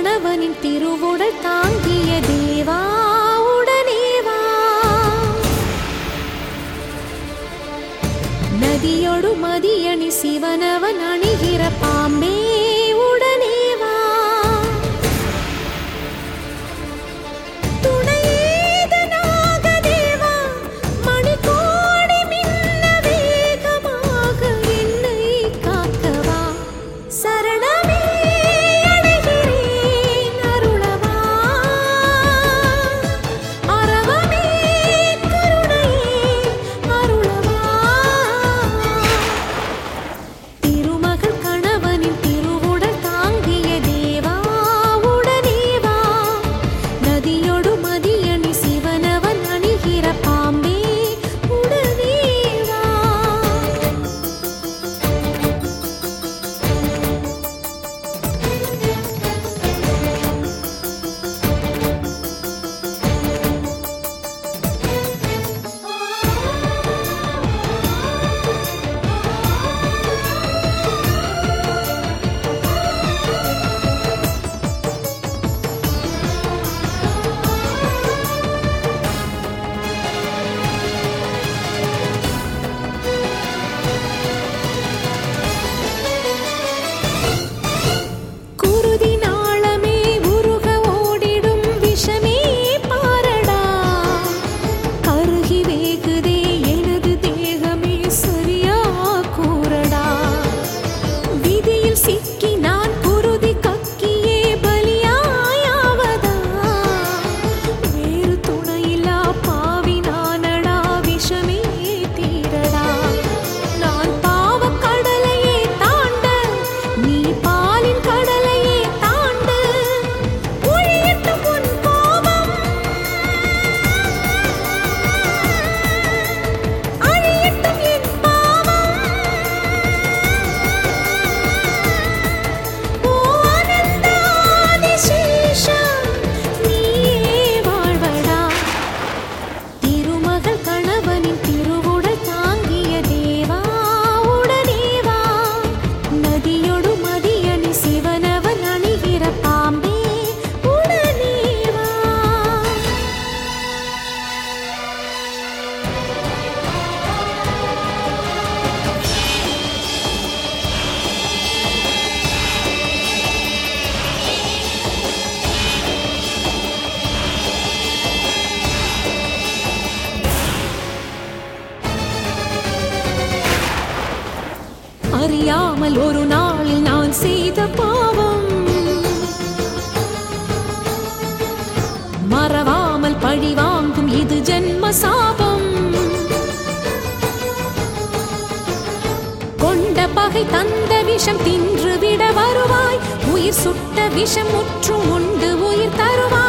கணவனின் திருவுடல் தாங்கிய தேவா உடனே வா நதியொடு மதியணி சிவனவன் அணிகிற பாம்பே உடனே வா துணையேதனாக தேவா மணிக்கோடி மின்ன வேகமாக என்னை காக்கவா சரணமே அடைகிறேன் அருளவா அரவமே கருணையே அருளவா திருமகள் கணவனின் திருவுடல் தாங்கிய தேவா உடனே வா நதியொடு மதியணி சிவனவன் அணிகிற பாம்பே உடனே வா குருதி நாளமே உருக ஓடிடும் விஷமே பாரடா கருகி வேகுதே எனது தேகமே சரியா கூறடா விதியில் சிக்கி நான் குருதி கக்கியே பலியாயாவதா வேறு துணையில்லா பாவி நானடா விஷமே தீரடா நான் பாவக் கடலையே தாண்ட நீ பாலின் கடலையே தாண்டு ஒழியட்டும் உன் கோபம் அழியட்டும் என் பாவம் ஓ ஆனந்தாதிசேஷம் நீயே வாழ்வடா திருமகள் கணவனின் திருவுடல் தாங்கிய தேவா உடனே வா நதியொடு மதியணி சிவனவன் அணிகிற பாம்பே உடனே வா அறியாமல் ஒரு நாளில் நான் செய்த பாவம் மறவாமல் பழி வாங்கும் இது ஜென்ம சாபம் கொண்ட பகை தந்த விஷம் தின்று விட வருவாய் உயிர் சுட்ட விஷம் முற்றும் உண்டு உயிர் தருவாய்